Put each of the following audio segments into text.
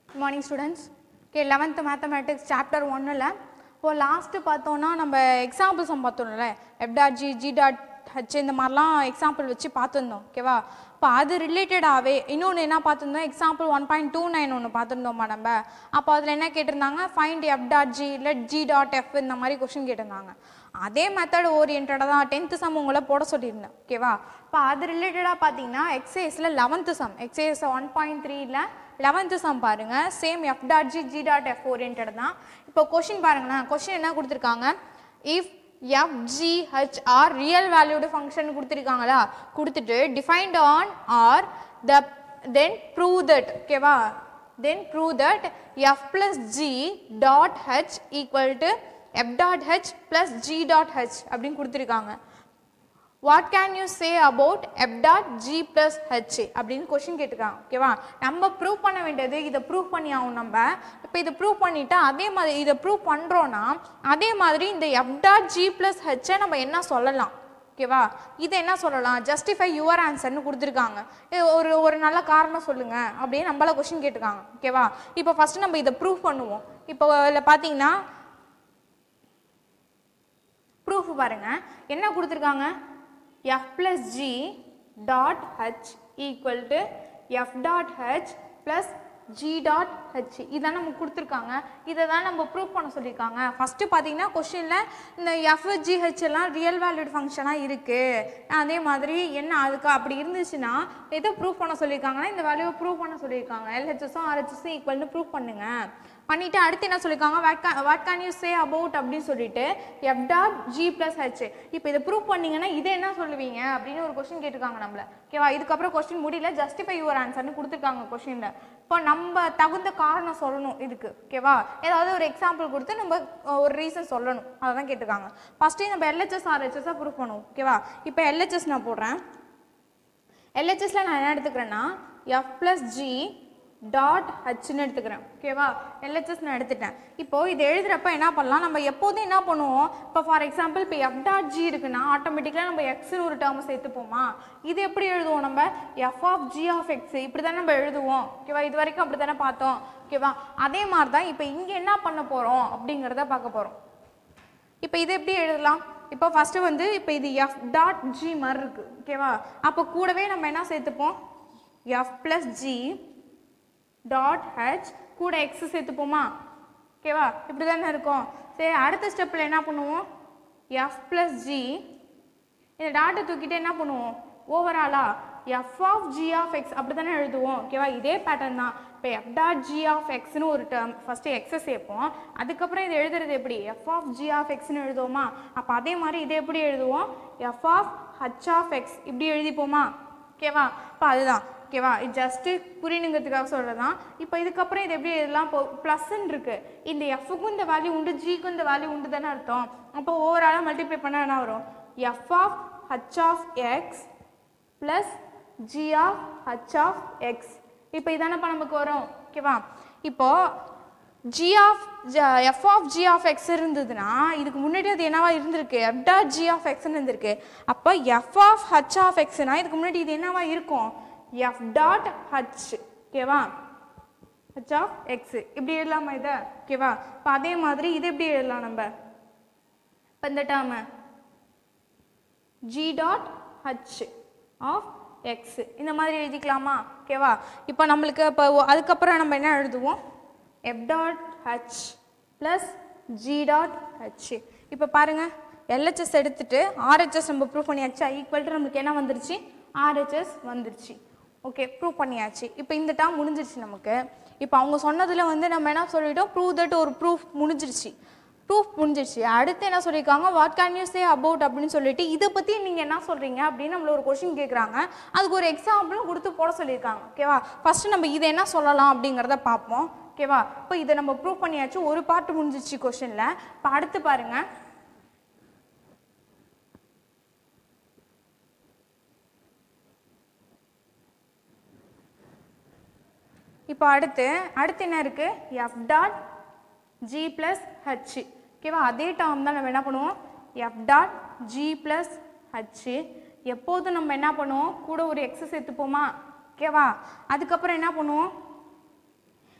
good morning students okay eleventh mathematics chapter ஒன்னில் இப்போ last பார்த்தோன்னா நம்ம எக்ஸாம்பிள்ஸ் பார்த்தோம்ல F dot G G dot H இந்த மாதிரிலாம் எக்ஸாம்பிள் வச்சு பார்த்துருந்தோம் ஓகேவா இப்போ அது ரிலேட்டடாகவே இன்னொன்று என்ன பார்த்துருந்தோம் example one point two nine ஒன்று பார்த்துருந்தோமா நம்ம அப்போ அதில் என்ன கேட்டிருந்தாங்க find F dot G let G dot F இந்த மாதிரி கொஷின் கேட்டிருந்தாங்க அதே மெத்தட் ஓரியன்டாக தான் டென்த்து சம் உங்களை போட சொல்லியிருந்தேன் ஓகேவா இப்போ அது ரிலேட்டடாக பார்த்தீங்கன்னா எக்ஸைஸில் eleventh sum exercise one point த்ரீல லெவன்த்து சம் பாருங்க same F dot G G dot F orient தான் இப்போ கொஷின் பாருங்களேன் கொஷின் என்ன கொடுத்துருக்காங்க if F G H are real valued function கொடுத்துருக்காங்களா கொடுத்துட்டு defined on R the then prove that ஓகேவா then prove that F plus G dot H equal to F dot H plus G dot H அப்படின்னு கொடுத்துருக்காங்க what can you say about F dot G plus H அப்படின்னு question கேட்டுருக்காங்க ஓகேவா நம்ம prove பண்ண வேண்டியது இதை ப்ரூவ் பண்ணி ஆகும் நம்ம இப்போ இதை ப்ரூவ் பண்ணிட்டா அதே மாதிரி இதை ப்ரூவ் பண்ணுறோன்னா அதே மாதிரி இந்த எஃப் டாட் ஜி ப்ளஸ் ஹெச்சை நம்ம என்ன சொல்லலாம் ஓகேவா இதை என்ன சொல்லலாம் ஜஸ்டிஃபை யுவர் ஆன்சர்னு கொடுத்துருக்காங்க இது ஒரு ஒரு நல்ல காரணம் சொல்லுங்க அப்படின்னு நம்மள கொஷின் கேட்டிருக்காங்க ஓகேவா இப்போ ஃபஸ்ட்டு நம்ம இதை ப்ரூவ் பண்ணுவோம் இப்போ இதில் பார்த்தீங்கன்னா ப்ரூஃப் பாருங்க என்ன கொடுத்துருக்காங்க F plus G dot H equal to F dot H plus G dot H இதான் நமக்கு கொடுத்துருக்காங்க இதை தான் நம்ம ப்ரூவ் பண்ண சொல்லியிருக்காங்க ஃபஸ்ட்டு பார்த்தீங்கன்னா கொஷினில் இந்த எஃப் ஜிஹெச் எல்லாம் ரியல் வேல்யூட் ஃபங்க்ஷனாக இருக்குது அதே மாதிரி என்ன அதுக்கு அப்படி இருந்துச்சுன்னா எதை ப்ரூவ் பண்ண சொல்லியிருக்காங்கன்னா இந்த வேல்யூவை ப்ரூவ் பண்ண சொல்லியிருக்காங்க எல்ஹெச்எஸும் ஆர்ஹெச்எஸும் ஈக்குவல்னு ப்ரூவ் பண்ணுங்க பண்ணிவிட்டு அடுத்து என்ன சொல்லியிருக்காங்க வாட் கா what can you say about அப்படின்னு சொல்லிட்டு F dot G plus H இப்போ இதை ப்ரூவ் பண்ணீங்கன்னா இதை என்ன சொல்லுவீங்க அப்படின்னு ஒரு கொஸ்டின் கேட்டிருக்காங்க நம்மள ஓகேவா இதுக்கப்புறம் கொஸ்டின் முடியல ஜஸ்டிஃபை யுவர் ஆன்சர்னு கொடுத்துருக்காங்க கொஸ்டினில் இப்போ நம்ம தகுந்த காரணம் சொல்லணும் இதுக்கு ஓகேவா ஏதாவது ஒரு எக்ஸாம்பிள் கொடுத்து நம்ம ஒரு ரீசன் சொல்லணும் அதை தான் கேட்டிருக்காங்க ஃபஸ்ட்டு நம்ம எல்ஹெச்எஸ் ஆர்ஹெச்எஸ்ஸாக ப்ரூவ் பண்ணுவோம் ஓகேவா இப்போ எல்ஹெச்எஸ் நான் போடுறேன் எல்ஹெச்எஸ்ல நான் என்ன எடுத்துக்கிறேன்னா எஃப் ப்ளஸ் ஜி டாட் ஹச்னு எடுத்துக்கிறேன் ஓகேவா எல்ஹெச்எஸ் நான் எடுத்துட்டேன் இப்போ இது எழுதுறப்ப என்ன பண்ணலாம் நம்ம எப்போதும் என்ன பண்ணுவோம் இப்போ ஃபார் எக்ஸாம்பிள் இப்போ எஃப் டாட் ஜி இருக்குன்னா ஆட்டோமேட்டிக்காக நம்ம எக்ஸ்னு ஒரு டேர்ம் சேர்த்துப்போமா இது எப்படி எழுதுவோம் நம்ம F of G of X இப்படி தான் நம்ம எழுதுவோம் ஓகேவா இது வரைக்கும் அப்படி தானே பார்த்தோம் ஓகேவா அதே மாதிரி தான் இப்போ இங்கே என்ன பண்ண போகிறோம் அப்படிங்கிறத பார்க்க போகிறோம் இப்போ இது எப்படி எழுதலாம் இப்போ ஃபஸ்ட்டு வந்து இப்போ இது எஃப் டாட் ஜி மாதிரி இருக்குது ஓகேவா அப்போ கூடவே நம்ம என்ன சேர்த்துப்போம் F plus G dot H கூட எக்ஸ் சேர்த்துப்போமா ஓகேவா இப்படி தானே இருக்கும் சரி அடுத்த ஸ்டெப்பில் என்ன பண்ணுவோம் எஃப் ப்ளஸ் ஜி இந்த டாட்டை தூக்கிட்டு என்ன பண்ணுவோம் ஓவராலா F of G of X அப்படி தானே எழுதுவோம் ஓகேவா இதே பேட்டர்ன் தான் இப்போ எஃப் டாட் ஜி ஆஃப் எக்ஸ்னு ஒரு டேர்ம் ஃபஸ்ட்டு எக்ஸை சேர்ப்போம் அதுக்கப்புறம் இது எழுதுறது எப்படி எஃப் ஆஃப் ஜி ஆஃப் எக்ஸ்னு எழுதுவோமா அப்போ அதே மாதிரி இதை எப்படி எழுதுவோம் F of H of X இப்படி எழுதிப்போமா ஓகேவா இப்போ அதுதான் ஓகேவா இது ஜஸ்ட்டு புரியணுங்கிறதுக்காக சொல்கிறது தான் இப்போ இதுக்கப்புறம் இது எப்படி எழுதலாம் இப்போ ப்ளஸ்ன்னு இருக்குது இந்த எஃப்க்கும் இந்த வேல்யூ உண்டு ஜிக்கும் இந்த வேல்யூ உண்டு தானே அர்த்தம் அப்போ ஓவராலாக மல்டிப்ளை பண்ணால் என்ன வரும் F of H of X plus G of H of X இப்போ இதானப்பா நமக்கு வரும் ஓகேவா இப்போது G of F of G of X இருந்ததுன்னா இதுக்கு முன்னாடி அது என்னவா இருந்திருக்கு எஃப் டாட் ஜி ஆஃப் எக்ஸ்னு இருந்திருக்கு அப்போ எஃப் ஆஃப் ஹச் ஆஃப் எக்ஸ்னா இதுக்கு முன்னாடி இது என்னவா இருக்கும் எஃப் டாட் ஹச் ஓகேவா ஹச் ஆஃப் எக்ஸ் இப்படி எழுதலாமா இதை ஓகேவா இப்போ அதே மாதிரி இது எப்படி எழுதலாம் நம்ம இப்போ இந்த term G dot H of X இந்த மாதிரி எழுதிக்கலாமா ஓகேவா இப்போ நம்மளுக்கு இப்போ அதுக்கப்புறம் நம்ம என்ன எழுதுவோம் F dot H plus G dot H இப்போ பாருங்கள் எல்ஹெச்எஸ் எடுத்துட்டு ஆர்ஹெச்எஸ் நம்ம ப்ரூவ் பண்ணியாச்சு ஈக்குவல் டு நம்மளுக்கு என்ன வந்துருச்சு ஆர்ஹெச்எஸ் வந்துருச்சு ஓகே ப்ரூவ் பண்ணியாச்சு இப்போ இந்த டேர்ம் முடிஞ்சிருச்சு நமக்கு இப்போ அவங்க சொன்னதில் வந்து நம்ம என்ன சொல்லிட்டோம் ப்ரூவ் தட் ஒரு ப்ரூஃப் முடிஞ்சிருச்சு ப்ரூஃப் முடிஞ்சிருச்சு அடுத்து என்ன சொல்லியிருக்காங்க what can you say about அப்படின்னு சொல்லிட்டு இதை பற்றி நீங்கள் என்ன சொல்கிறீங்க அப்படின்னு நம்மள ஒரு கொஷின் கேட்குறாங்க அதுக்கு ஒரு எக்ஸாம்பிளும் கொடுத்து போட சொல்லியிருக்காங்க ஓகேவா ஃபஸ்ட்டு நம்ம இதை என்ன சொல்லலாம் அப்படிங்கிறத பார்ப்போம் ஓகேவா இப்போ இதை நம்ம ப்ரூவ் பண்ணியாச்சு ஒரு பார்ட் முடிஞ்சிச்சு கொஷினில் இப்போ அடுத்து பாருங்கள் இப்போ அடுத்து அடுத்து என்ன இருக்குது F dot G plus H ஓகேவா அதே டேர்ம் தான் நம்ம என்ன பண்ணுவோம் F dot G plus H எப்போதும் நம்ம என்ன பண்ணுவோம் கூட ஒரு எக்ஸஸ் எடுத்துப்போமா ஓகேவா அதுக்கப்புறம் என்ன பண்ணுவோம்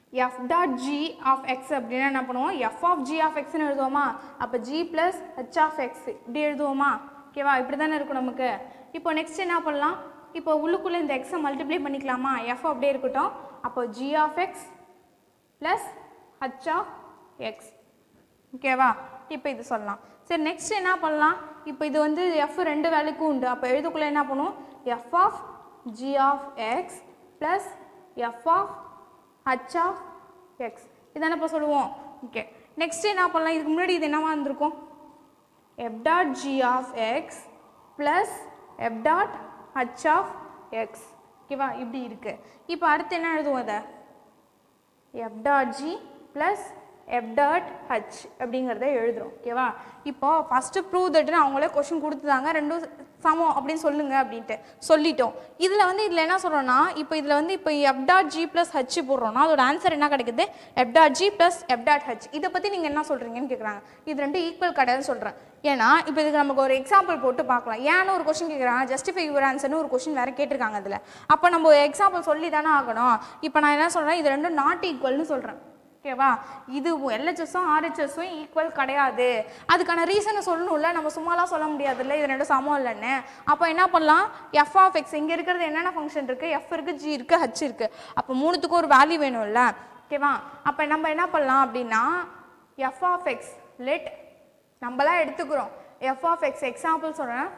F dot G of X அப்படின்னா என்ன பண்ணுவோம் எஃப் ஆஃப் ஜி ஆஃப் எக்ஸ்னு எழுதுவோமா அப்போ G plus H of X இப்படி எழுதுவோமா ஓகேவா இப்படி தானே இருக்கும் நமக்கு இப்போ நெக்ஸ்ட் என்ன பண்ணலாம் இப்போ உள்ளுக்குள்ளே இந்த எக்ஸை மல்டிப்ளை பண்ணிக்கலாமா எஃப் அப்படியே இருக்கட்டும் அப்போ G of X plus H of X ஓகேவா இப்போ இது சொல்லலாம் சரி நெக்ஸ்ட் என்ன பண்ணலாம் இப்போ இது வந்து எஃப் ரெண்டு வேலைக்கும் உண்டு அப்போ எழுதுக்குள்ளே என்ன பண்ணுவோம் F of G of X plus F of H of X இதானே இப்போ சொல்லுவோம் ஓகே நெக்ஸ்ட் என்ன பண்ணலாம் இதுக்கு முன்னாடி இது என்னவா இருந்திருக்கும் F dot G of X plus F dot H of X ஓகேவா இப்படி இருக்கு இப்போ அடுத்து என்ன எழுதுவோம் அதை F dot G plus F dot H அப்படிங்கிறத எழுதுறோம் ஓகேவா இப்போ ஃபஸ்ட்டு ப்ரூவ் தட்டுன்னு அவங்களே கொஷின் கொடுத்துதாங்க ரெண்டும் சமம் அப்படின்னு சொல்லுங்க அப்படின்ட்டு சொல்லிட்டோம் இதில் வந்து இதில் என்ன சொல்கிறோன்னா இப்போ இதில் வந்து இப்போ F dot G plus H போடுறோம்னா அதோட ஆன்சர் என்ன கிடைக்குது F dot G plus F dot H இதை பற்றி நீங்கள் என்ன சொல்கிறீங்கன்னு கேட்குறாங்க இது ரெண்டும் ஈக்குவல் கிடையாதுன்னு சொல்கிறேன் ஏன்னா இப்போ இதுக்கு நமக்கு ஒரு எக்ஸாம்பிள் போட்டு பார்க்கலாம் ஏன்னு ஒரு கொஷின் கேட்குறாங்க ஜஸ்டிஃபை யுவர் ஆன்சர்னு ஒரு கொஷின் வேறு கேட்டிருக்காங்க அதில் அப்போ நம்ம எக்ஸாம்பிள் சொல்லி தானே ஆகணும் இப்போ நான் என்ன சொல்கிறேன் இது ரெண்டும் நாட் ஈக்குவல்னு சொல்கிறேன் ஓகேவா இது எல்ஹெச்எஸும் ஆர்ஹெச்எஸும் ஈக்குவல் கிடையாது அதுக்கான ரீசனை சொல்லணும்ல நம்ம சும்மாலாம் சொல்ல முடியாதுல்ல இது ரெண்டும் சமம் இல்லைன்னு அப்போ என்ன பண்ணலாம் எஃப் ஆஃப் எக்ஸ் இங்கே இருக்கிறது என்னென்ன ஃபங்க்ஷன் இருக்குது எஃப் இருக்குது ஜி இருக்குது ஹச் இருக்குது அப்போ மூணுத்துக்கும் ஒரு வேல்யூ வேணும்ல ஓகேவா அப்போ நம்ம என்ன பண்ணலாம் அப்படின்னா எஃப் ஆஃப் எக்ஸ் லெட் நம்மளாம் எடுத்துக்கிறோம் எஃப் ஆஃப் எக்ஸ் எக்ஸாம்பிள் சொல்கிறேன்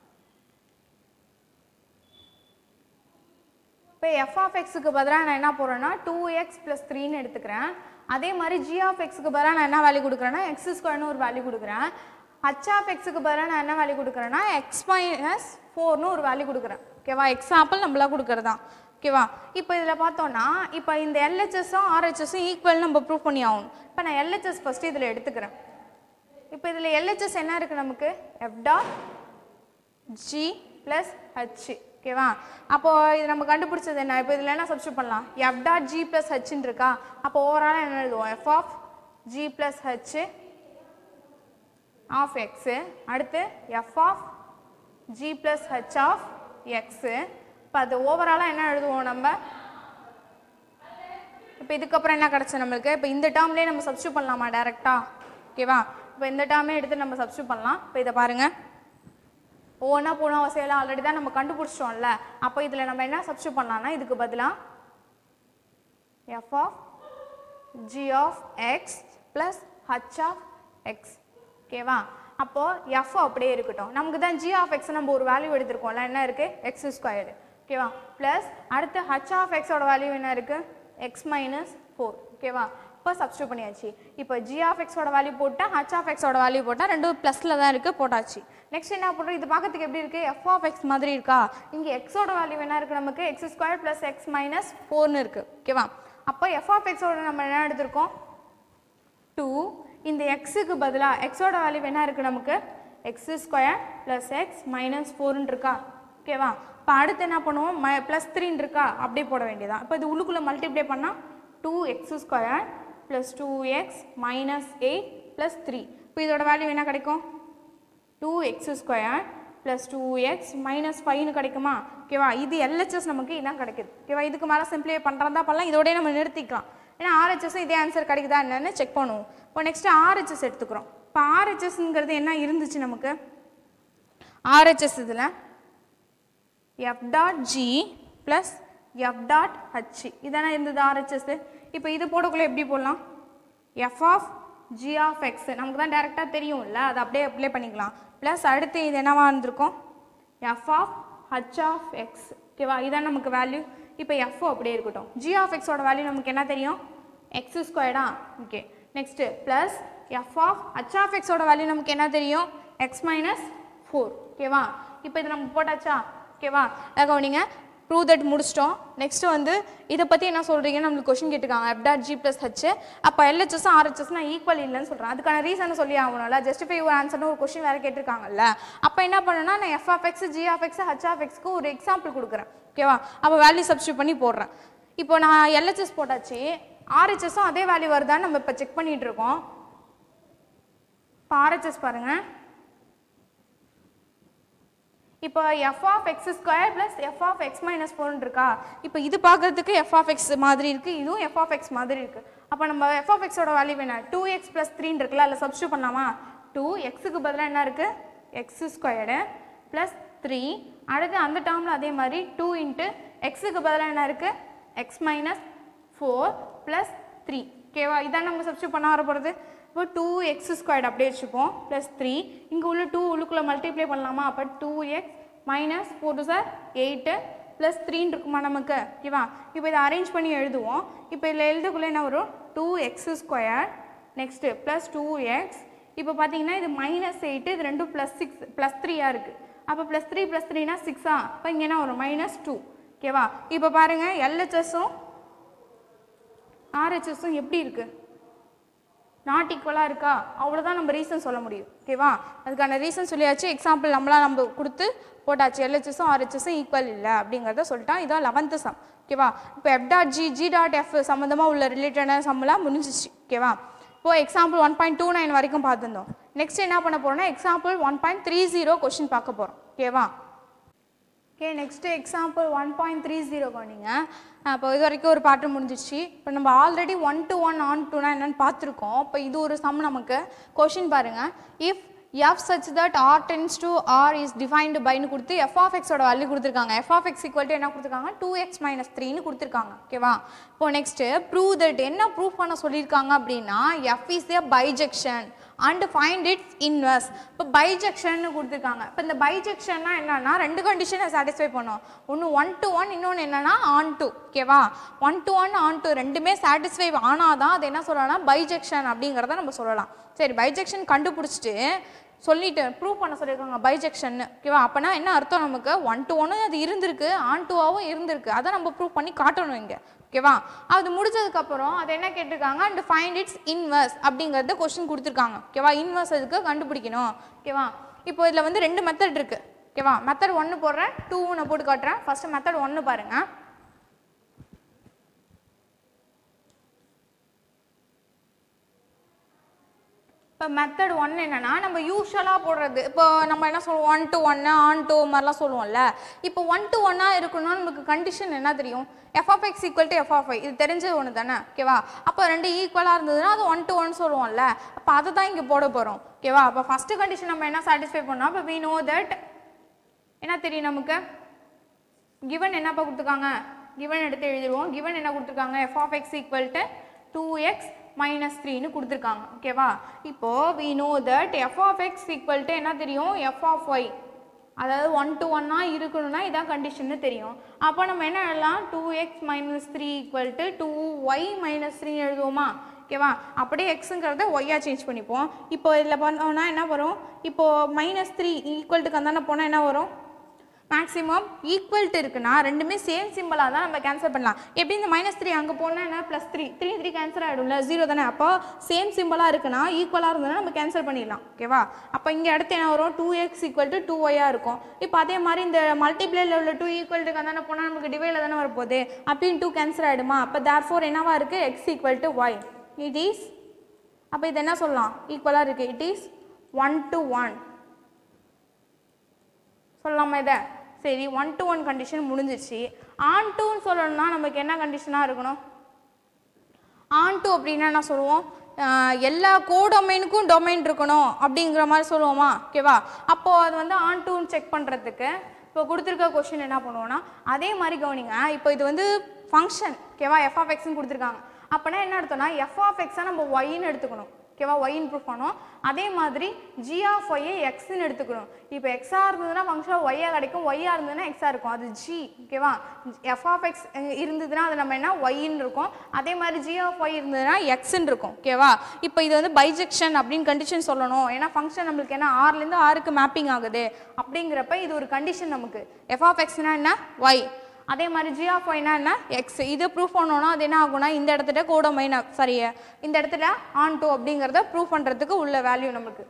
இப்போ எஃப் ஆஃப் எக்ஸுக்கு பதிலாக நான் என்ன போடுறேன்னா டூ எக்ஸ் ப்ளஸ் த்ரீன்னு எடுத்துக்கிறேன் அதே மாதிரி ஜி ஆஃப் எக்ஸுக்கு பதிலாக நான் என்ன வேல்யூ கொடுக்குறேன்னா எக்ஸ் ஸ்கொயர்னு ஒரு வேல்யூ கொடுக்குறேன் ஹச் ஆஃப் எக்ஸுக்கு பதிலாக நான் என்ன வேல்யூ கொடுக்குறேன்னா எக்ஸ் மைனஸ் ஃபோர்னு ஒரு வேல்யூ கொடுக்குறேன் ஓகேவா எக்ஸாம்பிள் நம்மளா கொடுக்குறது தான் ஓகேவா இப்போ இதில் பார்த்தோன்னா இப்போ இந்த எல்ஹெச்எஸும் ஆர்ஹெச்எஸும் ஈக்குவல் நம்ம ப்ரூவ் பண்ணி ஆகணும் இப்போ நான் எல்ஹெச்எஸ் ஃபஸ்ட்டு இதில் எடுத்துக்கிறேன் இப்போ இதில் எல்ஹெச்எஸ் என்ன இருக்குது நமக்கு F dot G plus H ஓகேவா அப்போ இது நம்ம கண்டுபிடிச்சது என்ன இப்போ இதில் என்ன சப்ஸ்டியூட் பண்ணலாம் எஃப் டாட் ஜி ப்ளஸ் ஹச்ன்னு இருக்கா அப்போ ஓவராலாக என்ன எழுதுவோம் F of G plus H of X அடுத்து F of G plus H of X இப்போ அது ஓவராலாக என்ன எழுதுவோம் நம்ம இப்போ இதுக்கப்புறம் என்ன கிடச்சி நம்மளுக்கு இப்போ இந்த டேர்ம்லேயே நம்ம சப்ஸ்டியூட் பண்ணலாமா டேரெக்டாக ஓகேவா இப்போ இந்த டேர்மே எடுத்து நம்ம சப்ஸ்டியூட் பண்ணலாம் இப்போ இதை பாருங்கள் ஒவ்வொன்றா போன அவசியம் ஆல்ரெடி தான் நம்ம கண்டுபிடிச்சிட்டோம்ல அப்போ இதில் நம்ம என்ன சப்ஸ்டியூட் பண்ணலாம்னா இதுக்கு பதிலாக F of G of X plus H of X ஓகேவா அப்போது எஃப் அப்படியே இருக்கட்டும் நமக்கு தான் ஜி ஆஃப் எக்ஸ் நம்ம ஒரு வேல்யூ எடுத்திருக்கோம்ல என்ன இருக்குது எக்ஸ் ஸ்கொயர்டு ஓகேவா ப்ளஸ் அடுத்து ஹச் ஆஃப் எக்ஸோட வேல்யூ என்ன இருக்குது எக்ஸ் மைனஸ் ஃபோர் ஓகேவா இப்போ சப்ஸ்டியூட் பண்ணியாச்சு இப்போ ஜி ஆஃப் எக்ஸோட வேல்யூ போட்டால் ஹச் ஆஃப் எக்ஸோட வேல்யூ போட்டால் ரெண்டும் ப்ளஸில் தான் இருக்குது போட்டாச்சு நெக்ஸ்ட் என்ன பண்ணுறோம் இது பார்க்கறதுக்கு எப்படி இருக்குது எஃப் ஆஃப் எக்ஸ் மாதிரி இருக்கா இங்கே எக்ஸோட வேல்யூ என்ன இருக்குது நமக்கு X square plus X minus ஃபோர்னு இருக்குது ஓகேவா அப்போ எஃப் ஆஃப் எக்ஸோட நம்ம என்ன எடுத்திருக்கோம் டூ இந்த எக்ஸுக்கு பதிலாக எக்ஸோட வேல்யூ என்ன இருக்குது நமக்கு X square plus X minus ஃபோர்னு இருக்கா ஓகேவா இப்போ அடுத்து என்ன பண்ணுவோம் ம ப்ளஸ் த்ரீன்னு இருக்கா அப்படியே போட வேண்டியதான் இப்போ இது உள்ளுக்குள்ளே மல்டிப்ளை பண்ணால் two X square plus two X minus eight plus three இப்போ இதோட வேல்யூ என்ன கிடைக்கும் two X square plus two X minus ஃபைவ்னு கிடைக்குமா ஓகேவா இது எல்ஹெச்எஸ் நமக்கு இதான் கிடைக்குது ஓகேவா இதுக்கு மேலே சிம்பிளை பண்ணுறதா பண்ணலாம் இதோடய நம்ம நிறுத்திக்கலாம் ஏன்னா ஆர்ஹெச்எஸும் இதே ஆன்சர் கிடைக்குதா என்னன்னு செக் பண்ணுவோம் இப்போ நெக்ஸ்ட்டு ஆர்ஹெச்எஸ் எடுத்துக்கிறோம் இப்போ ஆர்ஹெச்எஸ்ங்கிறது என்ன இருந்துச்சு நமக்கு ஆர்ஹெச்எஸ் இதில் F dot G plus F dot H இதானே இருந்தது ஆர்ஹெச்எஸ் இப்போ இது போடக்குள்ள எப்படி போடலாம் F of G of X நமக்கு தான் டேரெக்டாக தெரியும்ல அதை அப்படியே அப்ளை பண்ணிக்கலாம் ப்ளஸ் அடுத்து இது என்னவா இருந்திருக்கும் F of H of X ஓகேவா இதான் நமக்கு வேல்யூ இப்போ எஃப் அப்படியே இருக்கட்டும் ஜி ஆஃப் எக்ஸோட வேல்யூ நமக்கு என்ன தெரியும் எக்ஸ் ஸ்கொயர்டா okay next plus F of H of எக்ஸோட வேல்யூ நமக்கு என்ன தெரியும் எக்ஸ் மைனஸ் ஃபோர் ஓகேவா இப்போ இது நம்ம போட்டாச்சா ஓகேவா கவனிங்க ப்ரூவ் தட் முடிச்சிட்டோம் நெக்ஸ்ட் வந்து இதை பற்றி என்ன சொல்கிறீங்கன்னு நம்மளுக்கு கொஷின் கேட்டுருக்காங்க f dot G plus h அப்போ எல்ஹெச்எஸும் ஆர்ஹெச்எஸ் நான் ஈக்குவல் இல்லைன்னு சொல்கிறேன் அதுக்கான ரீசன் சொல்லி ஆகணும்ல ஜஸ்டிஃபை யுவர் ஆன்சர்னு ஒரு கொஷின் வேறு கேட்டிருக்காங்கல்ல அப்போ என்ன பண்ணேன்னா நான் f of x g of x h of எக்ஸ்க்கு ஒரு எக்ஸாம்பிள் கொடுக்குறேன் ஓகேவா அப்போ வேல்யூ சப்ஸ்டியூட் பண்ணி போடுறேன் இப்போ நான் எல்ஹெச்எஸ் போட்டாச்சு ஆர்ஹெச்எஸும் அதே வேல்யூ வருதான்னு நம்ம இப்போ செக் பண்ணிட்டு இருக்கோம் இப்போ ஆர்ஹெச்எஸ் பாருங்கள் இப்போ f of x square plus F of x minus ஃபோர்னு இருக்கா இப்போ இது பார்க்கறதுக்கு எஃப் ஆஃப் எக்ஸ் மாதிரி இருக்குது இதுவும் எஃப் ஆஃப் எக்ஸ் மாதிரி இருக்குது அப்போ நம்ம எஃப் ஆஃப் எக்ஸோட வேல்யூ என்ன டூ எக்ஸ் ப்ளஸ் த்ரீன்னு இருக்குல்ல அதில் சப்ஸ்டியூட் பண்ணலாமா டூ எக்ஸுக்கு பதிலாக என்ன இருக்குது எக்ஸ் ஸ்கொயர்டு ப்ளஸ் த்ரீ அடுத்து அந்த டேர்மில் அதே மாதிரி டூ இன்ட்டு எக்ஸுக்கு பதிலாக என்ன இருக்குது x minus four plus three ஓகேவா இதான் நம்ம சப்ஸ்டியூட் பண்ண வர போகிறது இப்போ டூ எக்ஸ் ஸ்கொயர்ட் அப்படியே வச்சுப்போம் ப்ளஸ் த்ரீ இங்கே உள்ள டூ உள்ளுக்குள்ளே மல்டிப்ளை பண்ணலாமா அப்போ two X minus four two sir eight plus த்ரீன்னு இருக்குமா நமக்கு ஓகேவா இப்போ இதை அரேஞ்ச் பண்ணி எழுதுவோம் இப்போ இதில் எழுதக்குள்ளே என்ன வரும் two X square next plus two x இப்போ பார்த்தீங்கன்னா இது மைனஸ் எயிட்டு இது ரெண்டும் ப்ளஸ் சிக்ஸ் ப்ளஸ் த்ரீயாக இருக்குது அப்போ ப்ளஸ் த்ரீ ப்ளஸ் த்ரீனா சிக்ஸா அப்போ இங்கே என்ன வரும் மைனஸ் டூ ஓகேவா இப்போ பாருங்கள் எல்ஹெச்எஸும் ஆர்ஹெச்எஸும் எப்படி இருக்குது நாட் ஈக்குவலாக இருக்கா அவ்வளோதான் நம்ம ரீசன் சொல்ல முடியும் ஓகேவா அதுக்கான ரீசன் சொல்லியாச்சு எக்ஸாம்பிள் நம்மளாம் நம்ம கொடுத்து போட்டாச்சு எல்ஹெச்எஸும் ஆர்ஹெச்எஸும் ஈக்குவல் இல்லை அப்படிங்கிறத சொல்லிட்டான் இதான் லெவன்த்து சம் ஓகேவா இப்போ F dot G G dot f சம்மந்தமாக உள்ள ரிலேட்டடான சம்மெல்லாம் முடிஞ்சிச்சு ஓகேவா இப்போ example one point two nine வரைக்கும் பார்த்துருந்தோம் நெக்ஸ்ட் என்ன பண்ண போகிறோம்னா example one point three zero question பார்க்க போகிறோம் ஓகேவா okay next example one point three zero பண்ணிங்க இப்போ இது வரைக்கும் ஒரு பாட்டு முடிஞ்சிச்சு இப்போ நம்ம ஆல்ரெடி ஒன் டு ஒன் ஆன் டூனா என்னன்னு பார்த்துருக்கோம் இப்போ இது ஒரு சம் நமக்கு கொஷின் பாருங்கள் if f such that R tends to R is defined பைன்னு கொடுத்து எஃப் ஆஃப் எக்ஸோட வேல்யூ கொடுத்துருக்காங்க f of x equal to என்ன கொடுத்துருக்காங்க டூ எக்ஸ் மைனஸ் த்ரீன்னு கொடுத்துருக்காங்க ஓகேவா இப்போ நெக்ஸ்ட்டு ப்ரூவ் தட் என்ன ப்ரூவ் பண்ண சொல்லியிருக்காங்க அப்படின்னா f is a bijection and find its inverse இப்போ பைஜெக்ஷன் கொடுத்துருக்காங்க இப்போ இந்த பைஜெக்ஷன்னா என்னன்னா ரெண்டு கண்டிஷனை சாட்டிஸ்ஃபை பண்ணும் ஒன்று ஒன் டு ஒன் இன்னொன்று என்னன்னா ஆன் டு ஓகேவா one to one onto ரெண்டுமே சாட்டிஸ்ஃபை ஆனால் தான் அது என்ன சொல்லலாம்னா பைஜெக்ஷன் அப்படிங்கிறத நம்ம சொல்லலாம் சரி பைஜெக்ஷன் கண்டுபிடிச்சிட்டு சொல்லிட்டு ப்ரூவ் பண்ண சொல்லியிருக்காங்க பைஜெக்ஷன் ஓகேவா அப்போனா என்ன அர்த்தம் நமக்கு ஒன் டு ஒன்னு அது இருந்திருக்கு ஆன் டூவாகவும் இருந்திருக்கு அதை நம்ம ப்ரூவ் பண்ணி காட்டணும் இங்கே ஓகேவா அது முடிஞ்சதுக்கப்புறம் அது என்ன கேட்டிருக்காங்க அண்ட் ஃபைண்ட் இட்ஸ் இன்வர்ஸ் அப்படிங்கிறத கொஸ்டின் கொடுத்துருக்காங்க ஓகேவா இன்வர்ஸ் அதுக்கு கண்டுபிடிக்கணும் ஓகேவா இப்போ இதில் வந்து ரெண்டு மெத்தட் இருக்குது ஓகேவா மெத்தட் ஒன்று போடுறேன் டூ நான் போட்டு காட்டுறேன் ஃபஸ்ட்டு மெத்தட் ஒன்று பாருங்கள் இப்போ மெத்தட் ஒன் என்னன்னா நம்ம யூஸ்வலாக போடுறது இப்போ நம்ம என்ன சொல்லுவோம் ஒன் டு ஒன்று ஆன் டூ மாதிரிலாம் சொல்லுவோம்ல இப்போ ஒன் டு ஒன்னாக இருக்கணும்னா நமக்கு கண்டிஷன் என்ன தெரியும் f of x equal to f of I இது தெரிஞ்சது ஒன்று தானே ஓகேவா அப்போ ரெண்டு ஈக்குவலாக இருந்ததுன்னா அது ஒன் டு ஒன் சொல்லுவோம்ல அப்போ அதை தான் இங்கே போட போகிறோம் ஓகேவா அப்போ ஃபஸ்ட்டு கண்டிஷன் நம்ம என்ன சாட்டிஸ்ஃபை பண்ணோம் இப்போ வி நோ தட் என்ன தெரியும் நமக்கு கிவன் என்னப்பா கொடுத்துருக்காங்க கிவன் எடுத்து எழுதிடுவோம் கிவன் என்ன கொடுத்துருக்காங்க f of x equal to two X minus த்ரீன்னு கொடுத்துருக்காங்க ஓகேவா இப்போது we know that f of x equal to என்ன தெரியும் எஃப் ஆஃப் ஒய் அதாவது ஒன் டு ஒன்னாக இருக்கணும்னா இதான் கண்டிஷன்னு தெரியும் அப்போ நம்ம என்ன எழுதலாம் two X minus three equal to two y minus three எழுதுவோமா ஓகேவா அப்படியே எக்ஸுங்கிறத ஒய்யாக சேஞ்ச் பண்ணிப்போம் இப்போ இதில் பார்த்தோம்னா என்ன வரும் இப்போது மைனஸ் த்ரீ ஈக்குவல்ட்டுக்கு அந்தானே போனால் என்ன வரும் மேக்ஸிமம் ஈக்குவல்ட்டு இருக்குன்னா ரெண்டுமே சேம் சிம்பிளாக தான் நம்ம கேன்சல் பண்ணலாம் எப்படி இந்த மைனஸ் த்ரீ அங்கே போனால் என்ன plus three three three cancel ஆகிடும்ல ஜீரோ தானே அப்போ சேம் சிம்பிளாக இருக்குன்னா ஈக்குவலாக இருந்ததுன்னா நம்ம கேன்சல் பண்ணிடலாம் ஓகேவா அப்போ இங்கே அடுத்து என்ன வரும் டூ எக்ஸ் ஈக்குவல் டு டூ ஒய்யாக இருக்கும் இப்போ அதே மாதிரி இந்த மல்டிப்ளேல உள்ள டூ ஈக்குவல்ட்டுக்கு தானே போனால் நமக்கு டிவைடில் தானே வரப்போகுது அப்படின்னு டூ கேன்சல் ஆகிடுமா அப்போ தேர் ஃபோர் என்னவா இருக்குது x equal to y it is அப்போ இது என்ன சொல்லலாம் ஈக்குவலாக இருக்குது it is one to one சொல்லலாமா இதை சரி ஒன் டு ஒன் கண்டிஷன் முடிஞ்சிச்சு ஆன் டூன்னு சொல்லணும்னா நமக்கு என்ன கண்டிஷனாக இருக்கணும் ஆன் டூ அப்படின்னா என்ன சொல்லுவோம் ஆஹ் எல்லா கோடொமைனுக்கும் டொமைன் இருக்கணும் அப்படிங்கிற மாதிரி சொல்லுவோமா ஓகேவா அப்போது அது வந்து ஆன் டூன்னு செக் பண்ணுறதுக்கு இப்போ கொடுத்துருக்க கொஷின் என்ன பண்ணுவோம்னா அதே மாதிரி கவனிங்க இப்போ இது வந்து ஃபங்க்ஷன் ஓகேவா எஃப் ஆஃப் எக்ஸ்னு கொடுத்துருக்காங்க அப்போனா என்ன எடுத்தோம்னா எஃப் ஆஃப் எக்ஸை நம்ம ஒய்ன்னு எடுத்துக்கணும் ஓகேவா ஒய்ன்னு ப்ரூஃப் பண்ணோம் அதே மாதிரி ஜி ஆஃப் ஒய்யை எக்ஸ்ன்னு எடுத்துக்கணும் இப்போ எக்ஸாக இருந்ததுன்னா ஃபங்க்ஷன் ஒய்யாக கிடைக்கும் ஒய்யாக இருந்ததுன்னா எக்ஸாக இருக்கும் அது ஜி ஓகேவா எஃப் ஆஃப் எக்ஸ் இருந்ததுன்னா அது நம்ம என்ன ஒய்ன்னு இருக்கும் அதே மாதிரி ஜி ஆஃப் ஒய் இருந்ததுன்னா எக்ஸ்ன்னு இருக்கும் ஓகேவா இப்போ இது வந்து பைஜெக்ஷன் அப்படின்னு கண்டிஷன் சொல்லணும் ஏன்னா ஃபங்க்ஷன் நம்மளுக்கு என்ன ஆறுலேருந்து ஆறுக்கு மேப்பிங் ஆகுது அப்படிங்கிறப்ப இது ஒரு கண்டிஷன் நமக்கு எஃப் ஆஃப் எக்ஸ்னா என்ன ஒய் அதே மாதிரி ஜி ஆஃப் ஒய்னா என்ன எக்ஸ் இது ப்ரூஃப் பண்ணோன்னா அது என்ன ஆகும்னா இந்த இடத்துல கூட மைனா சாரி இந்த இடத்துல ஆன் டூ அப்படிங்கிறத ப்ரூஃப் பண்ணுறதுக்கு உள்ள வேல்யூ நமக்கு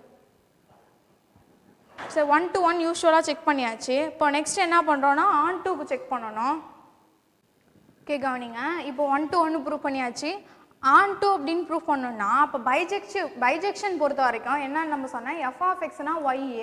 சரி ஒன் டு ஒன் யூஸ்வலாக செக் பண்ணியாச்சு இப்போ நெக்ஸ்ட் என்ன பண்ணுறோன்னா ஆன் டூக்கு செக் பண்ணணும் ஓகே கவனிங்க இப்போ ஒன் டு ஒன்று ப்ரூவ் பண்ணியாச்சு ஆன் டூ அப்படின்னு ப்ரூவ் பண்ணணும்னா அப்போ பைஜெக்ஷன் பைஜெக்ஷன் பொறுத்த வரைக்கும் என்னன்னு நம்ம சொன்னேன் எஃப் ஆஃப் எக்ஸ்னா ஒய்ஏ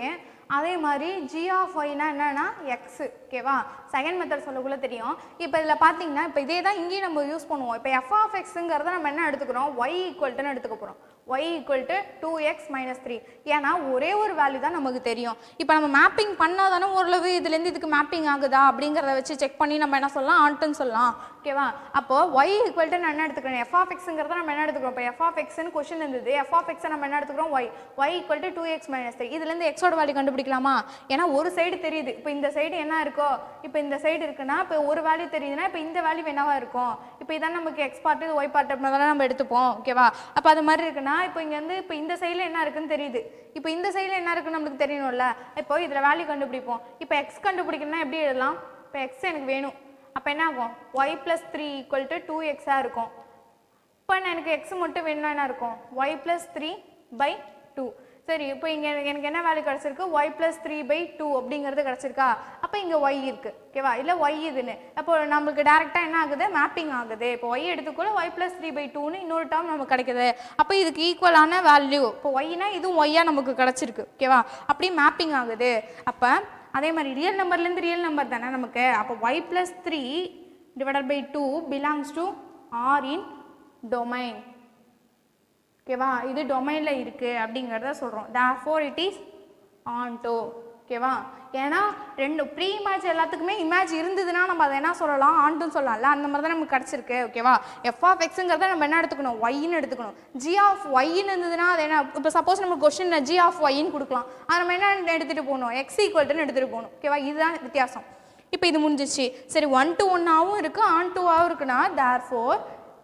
அதே மாதிரி ஜி ஆஃப் ஒய்னா என்னன்னா எக்ஸு ஓகேவா செகண்ட் மெத்தட் சொல்லக்குள்ள தெரியும் இப்போ இதில் பார்த்தீங்கன்னா இப்போ இதே தான் இங்கேயும் நம்ம யூஸ் பண்ணுவோம் இப்போ எஃப் ஆஃப் எக்ஸுங்கிறத நம்ம என்ன எடுத்துக்கிறோம் ஒய் ஈக்குவல்ட்டுன்னு எடுத்துக்க போகிறோம் y equal to two X minus three ஏன்னா ஒரே ஒரு வேல்யூ தான் நமக்கு தெரியும் இப்போ நம்ம மேப்பிங் பண்ணால் தானே ஓரளவு இதுலேருந்து இதுக்கு மேப்பிங் ஆகுதா அப்படிங்கிறத வச்சு செக் பண்ணி நம்ம என்ன சொல்லலாம் ஆன்ட்டுன்னு சொல்லலாம் ஓகேவா அப்போ ஒய் ஈக்குவல் டு நான் என்ன எடுத்துக்கிறேன் எஃப் ஆஃப் எக்ஸுங்கிறத நம்ம என்ன எடுத்துக்கிறோம் இப்போ எஃப் ஆஃப் எக்ஸ்னு கொஷின் இருந்தது எஃப் ஆஃப் எக்ஸை நம்ம என்ன எடுத்துக்கிறோம் y y equal to two X minus three இதுலேருந்து எக்ஸோட வேல்யூ கண்டுபிடிக்கலாமா ஏன்னா ஒரு சைடு தெரியுது இப்போ இந்த சைடு என்ன இருக்கோ இப்போ இந்த சைடு இருக்குன்னா இப்போ ஒரு வேல்யூ தெரியுதுன்னா இப்போ இந்த வேல்யூ என்னவா இருக்கும் இப்போ இதான் நமக்கு எக்ஸ் பார்ட் இது ஒய் பார்ட் அப்படி தானே நம்ம எடுத்துப்போம் ஓகேவா அப்போ அது மாதிரி இருக்குன்னா இப்போ இங்கே வந்து இப்போ இந்த சைடில் என்ன இருக்குன்னு தெரியுது இப்போ இந்த சைடில் என்ன இருக்குன்னு நம்மளுக்கு தெரியணும்ல இப்போ இதில் வேல்யூ கண்டுபிடிப்போம் இப்போ எக்ஸ் கண்டுபிடிக்கணும்னா எப்படி எழுதலாம் இப்போ எக்ஸ் எனக்கு வேணும் அப்போ என்ன ஆகும் y plus three equal to two எக்ஸாக இருக்கும் இப்போ நான் எனக்கு எக்ஸ் மட்டும் வேணும்னா என்ன இருக்கும் y plus three by two சரி இப்போ இங்கே எனக்கு என்ன வேல்யூ கிடச்சிருக்கு y plus three by two அப்படிங்கிறது கிடச்சிருக்கா அப்போ இங்கே ஒய் இருக்குது ஓகேவா இல்லை ஒய் இதுன்னு அப்போ நம்மளுக்கு டேரெக்டாக என்ன ஆகுது மேப்பிங் ஆகுது இப்போ ஒய் எடுத்துக்கொள்ள ஒய் ப்ளஸ் த்ரீ பை டூன்னு இன்னொரு டேர்ம் நமக்கு கிடைக்குது அப்போ இதுக்கு ஈக்குவலான வேல்யூ இப்போ ஒய்னா இதுவும் ஒய்யாக நமக்கு கிடச்சிருக்கு ஓகேவா அப்படியே மேப்பிங் ஆகுது அப்போ அதே மாதிரி ரியல் நம்பர்லேருந்து ரியல் நம்பர் தானே நமக்கு அப்போ y plus three divided by two belongs to R in domain ஓகேவா இது டொமைனில் இருக்குது அப்படிங்கிறத சொல்கிறோம் therefore it is onto ஓகேவா ஏன்னா ரெண்டு ப்ரீ இமேஜ் எல்லாத்துக்குமே இமேஜ் இருந்ததுன்னா நம்ம அதை என்ன சொல்லலாம் ஆன்ட்டுன்னு சொல்லலாம்ல அந்த மாதிரி தான் நமக்கு கிடச்சிருக்கு ஓகேவா எஃப் ஆஃப் எக்ஸுங்கிறத நம்ம என்ன எடுத்துக்கணும் ஒய்ன்னு எடுத்துக்கணும் ஜி ஆஃப் ஒய்ன்னு இருந்ததுன்னா அது என்ன இப்போ சப்போஸ் நம்ம கொஸ்டின் ஜி ஆஃப் ஒய்ன்னு கொடுக்கலாம் அதை நம்ம என்ன எடுத்துகிட்டு போகணும் எக்ஸ் ஈக்குவல்ட்டுன்னு எடுத்துகிட்டு போகணும் ஓகேவா இதுதான் வித்தியாசம் இப்போ இது முடிஞ்சிச்சு சரி ஒன் டு ஒன்னாகவும் இருக்குது ஆன் டூவாகவும் இருக்குன்னா தேர் ஃபோர்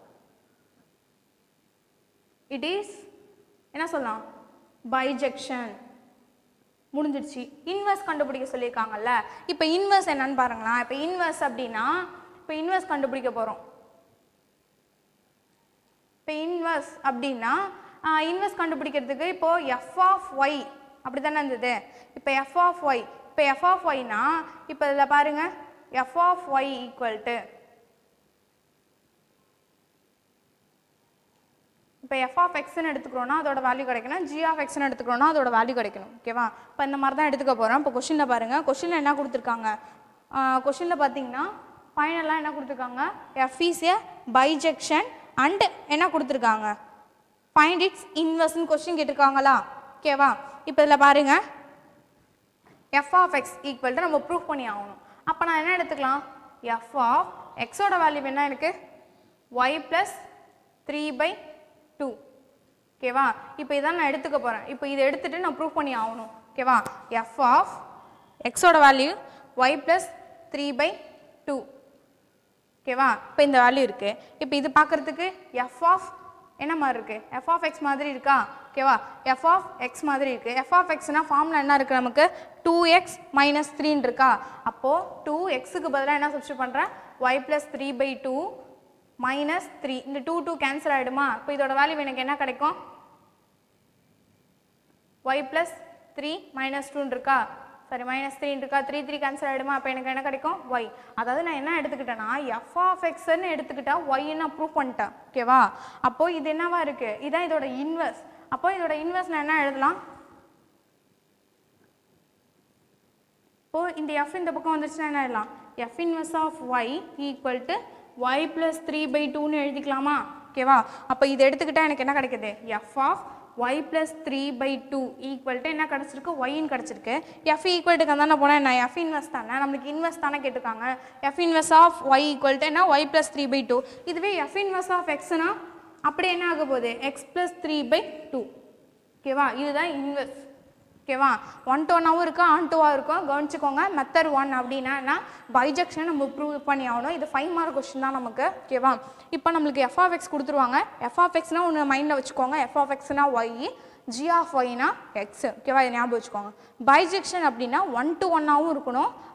இட் இஸ் என்ன சொல்லலாம் பைஜெக்ஷன் முடிஞ்சிடுச்சு இன்வெர்ஸ் கண்டுபிடிக்க சொல்லியிருக்காங்கல்ல இப்போ இன்வெர்ஸ் என்னன்னு பாருங்களேன் இப்போ இன்வெர்ஸ் அப்படின்னா இப்போ இன்வெர்ஸ் கண்டுபிடிக்க போகிறோம் இப்போ இன்வெர்ஸ் அப்படின்னா இன்வெர்ஸ் கண்டுபிடிக்கிறதுக்கு இப்போ எஃப் ஆஃப் ஒய் அப்படி தானே இருந்தது இப்போ எஃப் ஆஃப் ஒய் இப்போ எஃப் ஆஃப் ஒய்னா இப்போ இதில் பாருங்க f of y equal to இப்போ எஃப் ஆஃப் எக்ஸ்னு எடுத்துக்கிறோன்னா அதோட வேல்யூ கிடைக்கணும் ஜி ஆஃப் எக்ஸ்னு எடுத்துக்கிறோன்னா அதோட வேல்யூ கிடைக்கணும் ஓகேவா இப்போ இந்த மாதிரி தான் எடுத்துக்க போகிறோம் இப்போ கொஷினில் பாருங்கள் கொஷினில் என்ன கொடுத்துருக்காங்க கொஷினில் பார்த்தீங்கன்னா ஃபைனலாக என்ன கொடுத்துருக்காங்க f is a bijection and என்ன கொடுத்துருக்காங்க ஃபைண்ட் இட்ஸ் இன்வெர்ஸ்னு கொஸ்டின் கேட்டிருக்காங்களா ஓகேவா இப்போ இதில் பாருங்கள் எஃப் ஆஃப் எக்ஸ் ஈக்குவல் நம்ம ப்ரூஃப் பண்ணி ஆகணும் அப்போ நான் என்ன எடுத்துக்கலாம் எஃப் ஆஃப் எக்ஸோட வேல்யூ என்ன எனக்கு y plus three by two ஓகேவா இப்போ இதான் நான் எடுத்துக்க போகிறேன் இப்போ இதை எடுத்துகிட்டு நான் ப்ரூஃப் பண்ணி ஆகணும் ஓகேவா எஃப் ஆஃப் எக்ஸோட value y plus three by two ஓகேவா இப்போ இந்த வேல்யூ இருக்குது இப்போ இது பார்க்குறதுக்கு எஃப் ஆஃப் என்ன மாதிரி இருக்குது எஃப் ஆஃப் எக்ஸ் மாதிரி இருக்கா ஓகேவா எஃப் ஆஃப் எக்ஸ் மாதிரி இருக்குது எஃப் ஆஃப் எக்ஸ்னா ஃபார்மில் என்ன இருக்குது நமக்கு டூ எக்ஸ் மைனஸ் த்ரீன்னு இருக்கா அப்போது டூ எக்ஸுக்கு பதிலாக என்ன சப்ஸ்டியூட் பண்ணுறேன் y plus three by two minus three இந்த டூ டூ கேன்சல் ஆகிடுமா இப்போ இதோட வேல்யூ எனக்கு என்ன கிடைக்கும் ஒய் ப்ளஸ் த்ரீ மைனஸ் டூன்னு இருக்கா சரி மைனஸ் த்ரீன்னு இருக்கா த்ரீ த்ரீ கேன்சல் ஆகிடுமா அப்போ எனக்கு என்ன கிடைக்கும் ஒய் அதாவது நான் என்ன எடுத்துக்கிட்டேன்னா எஃப் ஆஃப் எக்ஸ்ன்னு எடுத்துக்கிட்டா ஒய்ன்னு நான் ப்ரூவ் பண்ணிட்டேன் ஓகேவா அப்போது இது என்னவா இருக்குது இதான் இதோட இன்வெர்ஸ் அப்போ இதோட இன்வெர்ஸ் நான் என்ன எழுதலாம் இப்போது இந்த எஃப் இந்த பக்கம் வந்துருச்சுன்னா என்ன எழுதலாம் f inverse of y equal to y plus three by டூன்னு எழுதிக்கலாமா ஓகேவா அப்போ இது எடுத்துக்கிட்டால் எனக்கு என்ன கிடைக்குது f of y plus three by two equal to என்ன கிடச்சிருக்கு ஒய்ன்னு கிடச்சிருக்கு எஃப் ஈக்குவல் டுக்கு தானே போனால் என்ன எஃப் இன்வெஸ்ட் தானே நம்மளுக்கு இன்வெஸ்ட் தானே கேட்டிருக்காங்க எஃப் இன்வெஸ்ட் ஆஃப் ஒய் ஈக்குவல் டு என்ன y plus three by two இதுவே எஃப் இன்வெஸ்ட் ஆஃப் எக்ஸ்னா அப்படி என்ன ஆக போகுது x plus three by two ஓகேவா இதுதான் இன்வெஸ்ட் ஓகேவா ஒன் டோனாகவும் இருக்கா ஆன் டூவாக இருக்கும் கவனிச்சுக்கோங்க மெத்தட் ஒன் அப்படின்னா என்ன பைஜெக்ஷன் நம்ம ப்ரூவ் பண்ணி ஆகணும் இது ஃபைவ் மார்க் கொஸ்டின் தான் நமக்கு ஓகேவா இப்போ நம்மளுக்கு எஃப் ஆஃப் எக்ஸ் கொடுத்துருவாங்க எஃப் ஆஃப் எக்ஸ்னா ஒன்று மைண்டில் வச்சுக்கோங்க எஃப் ஆஃப் எக்ஸ்னா ஒய் ஜி ஆஃப் ஒய்னா எக்ஸ் ஓகேவா இதை ஞாபகம் வச்சுக்கோங்க பைஜெக்ஷன் அப்படின்னா ஒன் டு ஒன்னாகவும் இருக்கணும்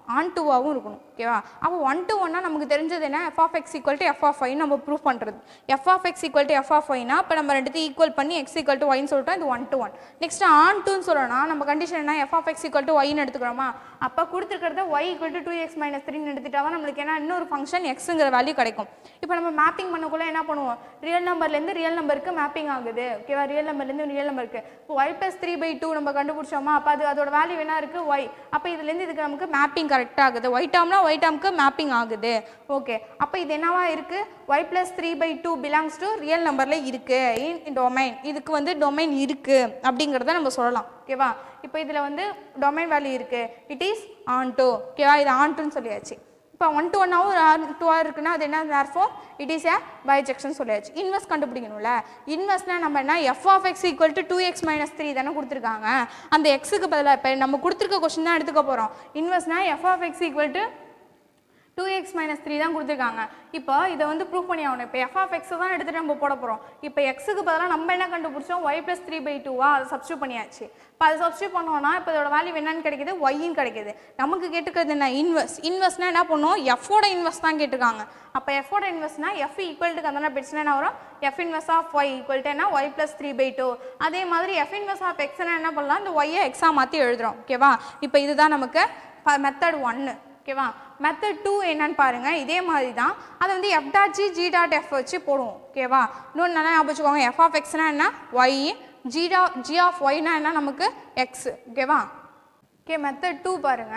ஆன் டூவாகவும் இருக்கணும் ஓகேவா அப்போ ஒன் டு ஒன்னா நமக்கு தெரிஞ்சது என்ன f of x equal to f of y நம்ம ப்ரூவ் பண்ணுறது f of x equal to f of ஒய்னா இப்போ நம்ம ரெண்டுத்தையும் ஈக்குவல் பண்ணி எக்ஸ் ஈக்குவல் டு ஒய்னு சொல்லிட்டோம் இது ஒன் டு ஒன் நெக்ஸ்ட் ஆன் டூன்னு சொல்லணும்னா நம்ம கண்டிஷன் என்ன f of x equal to ஒய்னு எடுத்துக்கிறோமா அப்போ கொடுத்துருக்கிறத y equal to two X minus த்ரீன்னு எடுத்துட்டா தான் நம்மளுக்கு என்ன இன்னொரு ஃபங்க்ஷன் எக்ஸுங்கிற வேல்யூ கிடைக்கும் இப்போ நம்ம மேப்பிங் பண்ணக்குள்ள என்ன பண்ணுவோம் ரியல் நம்பர்லேருந்து ரியல் நம்பருக்கு மேப்பிங் ஆகுது ஓகேவா ரியல் நம்பர்லேருந்து ரியல் நம்பருக்கு இப்போ y plus three by two நம்ம கண்டுபிடிச்சோமா அப்போ அது அதோட வேல்யூ என்ன இருக்குது ஒய் அப்போ இதுலேருந்து இதுக்கு நமக்கு மேப்பிங் கரெக்டாக ஆகுது ஒய் டேர்ம்னா ஒய் டேர்முக்கு மேப்பிங் ஆகுது ஓகே அப்போ இது என்னவா இருக்குது y plus three by two belongs to real நம்பரில் இருக்குது இன் டொமைன் இதுக்கு வந்து டொமைன் இருக்குது அப்படிங்கிறத நம்ம சொல்லலாம் ஓகேவா இப்போ இதில் வந்து டொமைன் வேல்யூ இருக்குது இட் இஸ் ஆன் டூ ஓகேவா இது ஆன் டூன்னு சொல்லியாச்சு இப்போ ஒன் டு ஒன்னாகவும் ஆர் டூவாக இருக்குன்னா அது என்ன therefore it is a bijection சொல்லியாச்சு இன்வெஸ்ட் கண்டுபிடிக்கணும்ல இன்வெஸ்ட்னா நம்ம என்ன f of x equal to two X minus three தானே கொடுத்துருக்காங்க அந்த எக்ஸுக்கு பதிலாக இப்போ நம்ம கொடுத்துருக்க கொஸ்டின் தான் எடுத்துக்க போகிறோம் இன்வெஸ்ட்னா f of x equal to two X minus three தான் கொடுத்துருக்காங்க இப்போ இதை வந்து ப்ரூவ் பண்ணி ஆகணும் இப்போ எஃப் ஆஃப் எக்ஸ் தான் எடுத்துகிட்டு நம்ம போட போகிறோம் இப்போ எக்ஸுக்கு பதிலாக நம்ம என்ன கண்டுபிடிச்சோம் ஒய் ப்ளஸ் த்ரீ பை டூவா அதை சப்ஸ்டியூட் பண்ணியாச்சு இப்போ அதை சப்ஸ்டியூட் பண்ணோம்னா இப்போ இதோட வேல்யூ என்னன்னு கிடைக்குது ஒய்ன்னு கிடைக்குது நமக்கு கேட்டுக்கிறது என்ன இன்வெஸ்ட் இன்வெஸ்ட்னா என்ன பண்ணுவோம் எஃபோட இன்வெஸ்ட் தான் கேட்டிருக்காங்க அப்போ எஃபோட இன்வெஸ்ட்னா எஃப் ஈக்குவல் டு அதனால் பிரச்சனை என்ன வரும் எஃப் இன்வெஸ்ட் ஆஃப் ஒய் ஈக்குவல் டு என்ன y plus three by two அதே மாதிரி எஃப் இன்வெஸ்ட் ஆஃப் எக்ஸ்னா என்ன பண்ணலாம் இந்த ஒய்யை எக்ஸாக மாற்றி எழுதுறோம் ஓகேவா இப்போ இதுதான் நமக்கு மெத்தட் ஒன்று ஓகேவா மெத்தட் டூ என்னன்னு பாருங்க இதே மாதிரி தான் அதை வந்து f dot G G dot f வச்சு போடுவோம் ஓகேவா இன்னொன்று நல்லா ஞாபகம் வச்சுக்கோங்க எஃப் ஆஃப் எக்ஸ்னா என்ன ஒய் ஜி டா ஜி ஆஃப் ஒய்னா என்ன நமக்கு எக்ஸ் ஓகேவா ஓகே மெத்தட் டூ பாருங்க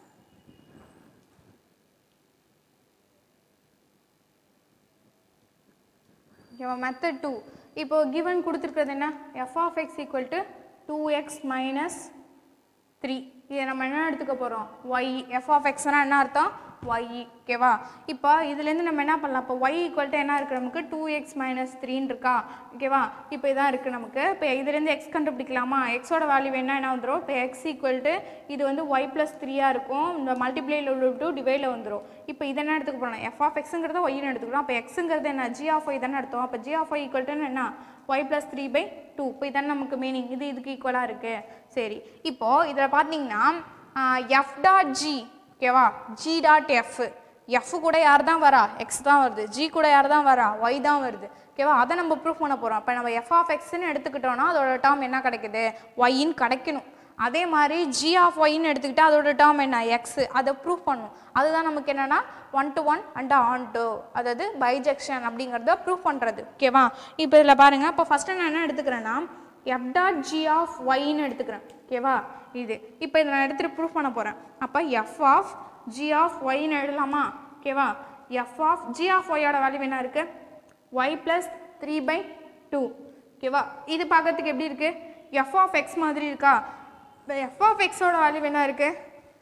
ஓகேவா மெத்தட் டூ இப்போ கிவன் கொடுத்துருக்கிறது என்ன f of x equal to two X minus three இதை நம்ம என்ன எடுத்துக்க போகிறோம் ஒய் எஃப் ஆஃப் எக்ஸ்னா என்ன அர்த்தம் ஒய் ஓகேவா இப்போ இதுலேருந்து நம்ம என்ன பண்ணலாம் இப்போ ஒய் ஈக்குவல்ட்டு என்ன இருக்குது நமக்கு டூ எக்ஸ் மைனஸ் த்ரீன்னு இருக்கா ஓகேவா இப்போ இதான் இருக்குது நமக்கு இப்போ இதுலேருந்து எக்ஸ் கண்டுபிடிக்கலாமா எக்ஸோட வேல்யூ என்ன என்ன வந்துடும் இப்போ எக்ஸ் ஈக்குவல்ட்டு இது வந்து ஒய் ப்ளஸ் த்ரீயாக இருக்கும் இந்த மல்டிப்ளைல உள்ள டூ டிவைடில் வந்துடும் இப்போ இதை என்ன எடுத்துக்க போகிறோம் எஃப் ஆஃப் எக்ஸுங்கிறத ஒய்னு எடுத்துக்கலாம் அப்போ எக்ஸுங்கிறது என்ன ஜி ஆஃப் ஒய் தானே எடுத்தோம் அப்போ ஜி ஆஃப் ஒய் ஈக்குவல்ட்டுன்னு என்ன y plus three by two இப்போ இதானே நமக்கு மீனிங் இது இதுக்கு ஈக்குவலாக இருக்குது சரி இப்போது இதில் பார்த்தீங்கன்னா எஃப் டாட் ஜி ஓகேவா ஜி டாட் எஃப் எஃப் கூட யார் தான் வரா எக்ஸ் தான் வருது ஜி கூட யார் தான் வரா ஒய் தான் வருது ஓகேவா அதை நம்ம ப்ரூஃப் பண்ண போகிறோம் இப்போ நம்ம எஃப் ஆஃப் எக்ஸ்ன்னு எடுத்துக்கிட்டோம்னா அதோட டேர்ம் என்ன கிடைக்குது ஒய்ன்னு கிடைக்கணும் அதே மாதிரி ஜி ஆஃப் ஒய்ன்னு எடுத்துக்கிட்டால் அதோட டேர்ம் என்ன எக்ஸ் அதை ப்ரூஃப் பண்ணணும் அதுதான் நமக்கு என்னென்னா one to one and onto அதாவது பைஜெக்ஷன் அப்படிங்கிறத ப்ரூஃப் பண்ணுறது ஓகேவா இப்போ இதில் பாருங்கள் இப்போ ஃபஸ்ட்டு நான் என்ன எடுத்துக்கிறேன்னா எஃப் டாட் ஜி ஆஃப் ஒய்ன்னு எடுத்துக்கிறேன் ஓகேவா இது இப்போ இதை நான் எடுத்துகிட்டு ப்ரூஃப் பண்ண போகிறேன் அப்போ எஃப் ஆஃப் ஜி ஆஃப் ஒய்ன்னு எழுதலாமா ஓகேவா எஃப் ஆஃப் ஜி ஆஃப் ஒய்யோட வேல்யூ என்ன இருக்குது y plus three by two ஓகேவா இது பார்க்கறதுக்கு எப்படி இருக்குது எஃப் ஆஃப் எக்ஸ் மாதிரி இருக்கா இப்போ எஃப் ஆஃப் எக்ஸோட வேல்யூ என்ன இருக்குது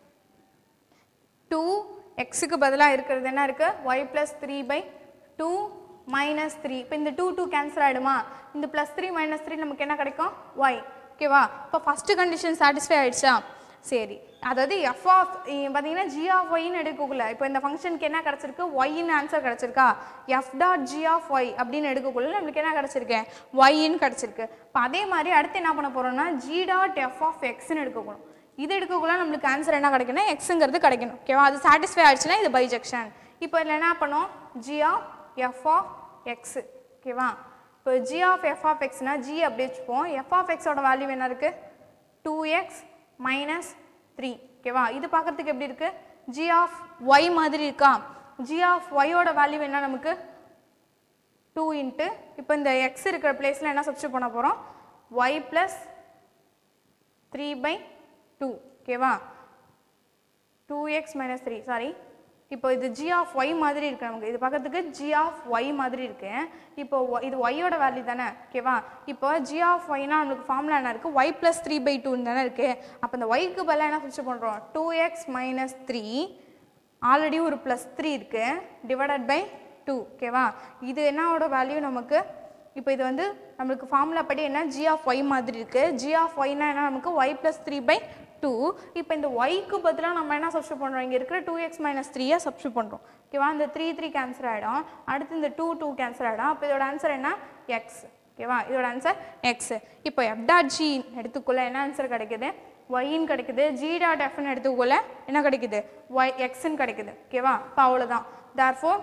டூ எக்ஸுக்கு பதிலாக இருக்கிறது என்ன இருக்குது y plus three by two minus three இப்போ இந்த டூ டூ கேன்சல் ஆகிடுமா இந்த ப்ளஸ் த்ரீ மைனஸ் த்ரீ நமக்கு என்ன கிடைக்கும் ஒய் ஓகேவா இப்போ ஃபஸ்ட்டு கண்டிஷன் சாட்டிஸ்ஃபை ஆயிடுச்சா சரி அதாவது எஃப் ஆஃப் பார்த்தீங்கன்னா ஜி ஆஃப் ஒய்னு எடுக்கக்குள்ள இப்போ இந்த ஃபங்க்ஷனுக்கு என்ன கிடச்சிருக்கு ஒய்ன்னு ஆன்சர் கிடச்சிருக்கா f dot G of y அப்படின்னு எடுக்கக்குள்ள நம்மளுக்கு என்ன கிடச்சிருக்கு ஒய்ன்னு கிடச்சிருக்கு இப்போ அதே மாதிரி அடுத்து என்ன பண்ண போகிறோம்னா ஜி டாட் எஃப் ஆஃப் எக்ஸ்ன்னு எடுக்கணும் இது எடுக்கக்குள்ள நம்மளுக்கு ஆன்சர் என்ன கிடைக்குன்னா எக்ஸுங்கிறது கிடைக்கணும் ஓகேவா அது சாட்டிஸ்ஃபை ஆயிடுச்சுன்னா இது பைஜெக்ஷன் இப்போ இதில் என்ன பண்ணோம் g of F of X ஓகேவா இப்போ ஜி ஆஃப் எஃப் ஆஃப் எக்ஸ்னா ஜி அப்படி வச்சுப்போம் எஃப் ஆஃப் எக்ஸோட வேல்யூ என்ன இருக்குது டூ எக்ஸ் மைனஸ் த்ரீ ஓகேவா இது பார்க்கறதுக்கு எப்படி இருக்குது ஜி ஆஃப் ஒய் மாதிரி இருக்கா ஜி ஆஃப் ஒய்யோட வேல்யூ என்ன நமக்கு டூ இன்ட்டு இப்போ இந்த எக்ஸ் இருக்கிற பிளேஸில் என்ன சப்ஸ்டியூட் பண்ண போகிறோம் y plus three by two ஓகேவா two X minus three sorry இப்போ இது ஜி ஆஃப் ஒய் மாதிரி இருக்கு நமக்கு இது பார்க்கறதுக்கு ஜி ஆஃப் ஒய் மாதிரி இருக்கு இப்போ y- இது ஒய்யோட வேல்யூ தானே ஓகேவா இப்போ ஜி ஆஃப் ஒய்னா நம்மளுக்கு ஃபார்முலா என்ன இருக்குது ஒய் ப்ளஸ் த்ரீ பை டூன்னு தானே இருக்குது அப்போ இந்த ஒய்க்கு பதிலாக என்ன ஃபிக்ஸ் பண்ணுறோம் two X minus three already ஒரு ப்ளஸ் த்ரீ இருக்குது டிவைடட் பை டூ ஓகேவா இது என்னோட வேல்யூ நமக்கு இப்போ இது வந்து நம்மளுக்கு ஃபார்முலா படி என்ன ஜி ஆஃப் ஒய் மாதிரி இருக்குது ஜி ஆஃப் ஒய்னா என்ன நமக்கு y plus three by two இப்போ இந்த ஒய்க்கு பதிலாக நம்ம என்ன சப்ஸ்டியூட் பண்ணுறோம் இங்கே இருக்கிற டூ எக்ஸ் மைனஸ் த்ரீயை சப்ஸ்டியூட் பண்ணுறோம் ஓகேவா இந்த த்ரீ த்ரீ கேன்சல் ஆகிடும் அடுத்து இந்த டூ டூ கேன்சல் ஆகிடும் அப்போ இதோட ஆன்சர் என்ன எக்ஸ் ஓகேவா இதோட ஆன்சர் எக்ஸ் இப்போ எஃப் டாட் ஜி எடுத்துக்கொள்ள என்ன ஆன்சர் கிடைக்குது ஒய்ன்னு கிடைக்குது ஜி டாட் எஃப்னு எடுத்துக்கொள்ள என்ன கிடைக்குது ஒய் எக்ஸ்ன்னு கிடைக்குது ஓகேவா இப்போ அவ்வளோதான் தேர்ஃபோர்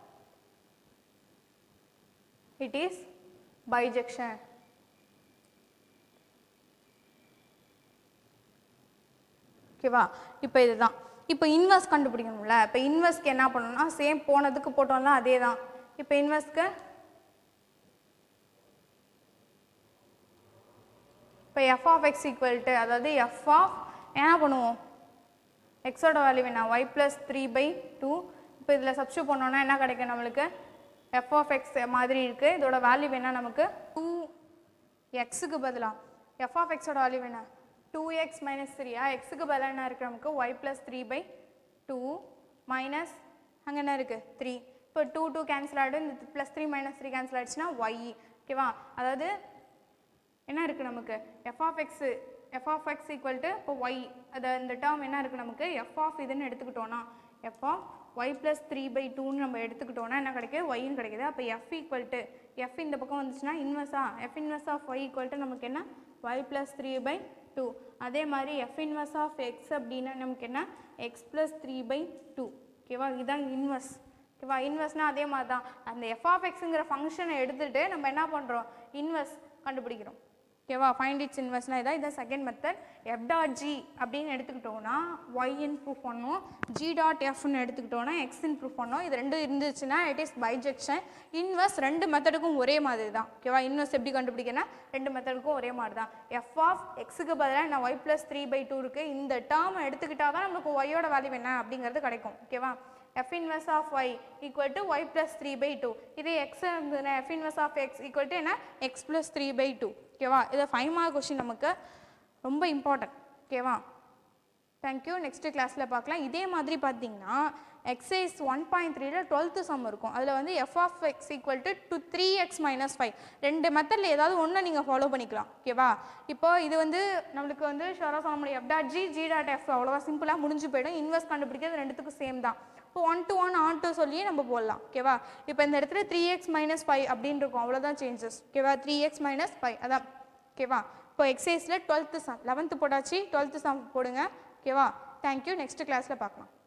இட் இஸ் பைஜெக்ஷன் ஓகேவா இப்போ இதுதான் இப்போ இன்வெஸ்ட் கண்டுபிடிக்கணும்ல இப்போ இன்வெஸ்ட்க்கு என்ன பண்ணணும்னா சேம் போனதுக்கு போட்டோம்ல அதே தான் இப்போ இன்வெஸ்ட்க்கு இப்போ f of x equal to அதாவது எஃப் ஆஃப் என்ன பண்ணுவோம் எக்ஸோட வேல்யூ என்ன y plus three by two இப்போ இதில் சப்ஸ்டியூட் பண்ணோன்னா என்ன கிடைக்கும் நம்மளுக்கு எஃப் ஆஃப் எக்ஸ் மாதிரி இருக்குது இதோட வேல்யூ என்ன நமக்கு டூ எக்ஸுக்கு பதிலாக எஃப் ஆஃப் எக்ஸோட வேல்யூ என்ன டூ எக்ஸ் மைனஸ் த்ரீயா எக்ஸுக்கு பதிலாக என்ன இருக்குது நமக்கு y plus three by two minus அங்கே என்ன இருக்குது த்ரீ இப்போ டூ டூ கேன்சல் ஆகிடும் இந்த plus three minus three cancel ஆகிடுச்சுன்னா ஒய் ஓகேவா அதாவது என்ன இருக்குது நமக்கு f of x f of x equal to இப்போ ஒய் அது இந்த டேர்ம் என்ன இருக்குது நமக்கு எஃப் ஆஃப் இதுன்னு எடுத்துக்கிட்டோன்னா f of y plus three by டூன்னு நம்ம எடுத்துக்கிட்டோன்னா என்ன கிடைக்குது ஒய்ன்னு கிடைக்குது அப்போ எஃப் ஈக்குவல் டு எஃப் இந்த பக்கம் வந்துச்சுன்னா இன்வெர்ஸா f inverse of y equal to நமக்கு என்ன y plus three by two அதே மாதிரி எஃப் இன்வெர்ஸ் ஆஃப் எக்ஸ் அப்படின்னா நமக்கு என்ன x plus three by two ஓகேவா இதுதான் இன்வெர்ஸ் ஓகேவா இன்வெர்ஸ்னால் அதே மாதிரி தான் அந்த எஃப் ஆஃப் எக்ஸுங்கிற ஃபங்க்ஷனை எடுத்துகிட்டு நம்ம என்ன பண்ணுறோம் இன்வெர்ஸ் கண்டுபிடிக்கிறோம் ஓகேவா ஃபைண்ட் இட்ஸ் இன்வெர்ஸ்னால் இதான் இதான் second method f dot g அப்படின்னு எடுத்துக்கிட்டோம்னா ஒய்ன்னு ப்ரூஃப் பண்ணோம் ஜி டாட் எஃப்னு எடுத்துக்கிட்டோம்னா எக்ஸ்ன்னு ப்ரூஃப் பண்ணோம் இது ரெண்டும் இருந்துச்சுன்னா இட் இஸ் பைஜெக்ஷன் இன்வெர்ஸ் ரெண்டு மெத்தடுக்கும் ஒரே மாதிரி தான் ஓகேவா இன்வெர்ஸ் எப்படி கண்டுபிடிக்கனா ரெண்டு மெத்தடுக்கும் ஒரே மாதிரி தான் எஃப் ஆஃப் எக்ஸுக்கு பதிலாக நான் y plus three by two இருக்குது இந்த டேர்மை எடுத்துக்கிட்டால் தான் நமக்கு ஒய்யோட வேல்யூ என்ன அப்படிங்கிறது கிடைக்கும் ஓகேவா f inverse of y equal to y plus 3 by 2 இதே x இருந்ததுன்னா f inverse of x equal to என்ன x plus 3 by 2 ஓகேவா இது ஃபைவ் மார்க் கொஷின் நமக்கு ரொம்ப இம்பார்ட்டன்ட் ஓகேவா தேங்க்யூ நெக்ஸ்ட் கிளாஸில் பார்க்கலாம் இதே மாதிரி பார்த்தீங்கன்னா எக்ஸைஸ் ஒன் பாயிண்ட் த்ரீல டுவெல்த்து சம் இருக்கும் அதில் வந்து f of x equal to two three x minus five ரெண்டு மெத்தடில் ஏதாவது ஒன்று நீங்கள் ஃபாலோ பண்ணிக்கலாம் ஓகேவா இப்போ இது வந்து நம்மளுக்கு வந்து ஷோராக சொல்ல முடியும் f dot G G dot f அவ்வளோவா சிம்பிளாக முடிஞ்சு போயிடும் இன்வெஸ்ட் கண்டுபிடிக்கிறது ரெண்டுத்துக்கும் சேம் தான் இப்போ one to one onto சொல்லியே நம்ம போடலாம் ஓகேவா இப்போ இந்த இடத்துல த்ரீ எக்ஸ் மைனஸ் ஃபைவ் அப்படின்னு இருக்கும் அவ்வளோதான் சேஞ்சஸ் ஓகேவா த்ரீ எக்ஸ் மைனஸ் ஃபைவ் அதான் ஓகேவா இப்போ எக்ஸைஸில் டுவெல்த்து சம் லெவன்த்து போட்டாச்சு டுவெல்த்து சம் போடுங்க ஓகேவா தேங்க்யூ நெக்ஸ்ட் கிளாஸில் பார்க்கலாம்